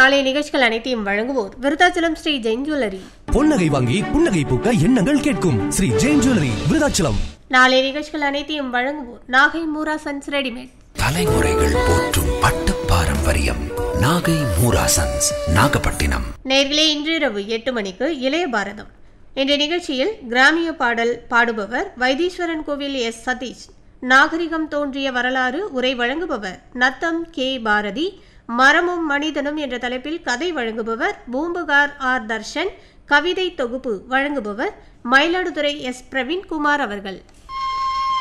நாளைய நிகழ்ச்சிகள் அனைத்தையும் வழங்குவோர் விருத்தாச்சலம் ஸ்ரீ ஜெயின் ஜுவல்லரி பொன்னகை வாங்கி புன்னகை பூக்க எண்ணங்கள் கேட்கும் ஸ்ரீ ஜெயின் ஜுவல்லரி விருதாச்சலம் நாளைய நிகழ்ச்சிகள் அனைத்தையும் வழங்குவோர் நாகை மூரா சன்ஸ் ரெடிமேட் தலைமுறைகள் போற்றும் பட்டு பாரம்பரியம் நாகை மூராசன்ஸ் நாகப்பட்டினம் நேர்களே இன்றிரவு எட்டு மணிக்கு இளைய பாரதம் என்ற நிகழ்ச்சியில் கிராமிய பாடல் பாடுபவர் வைத்தீஸ்வரன் கோவில் எஸ் சதீஷ் நாகரிகம் தோன்றிய வரலாறு உரை வழங்குபவர் நத்தம் கே பாரதி மரமும் மனிதனும் என்ற தலைப்பில் கதை வழங்குபவர் பூம்புகார் ஆர் தர்ஷன் கவிதை தொகுப்பு வழங்குபவர் மயிலாடுதுறை எஸ் பிரவீன்குமார் அவர்கள்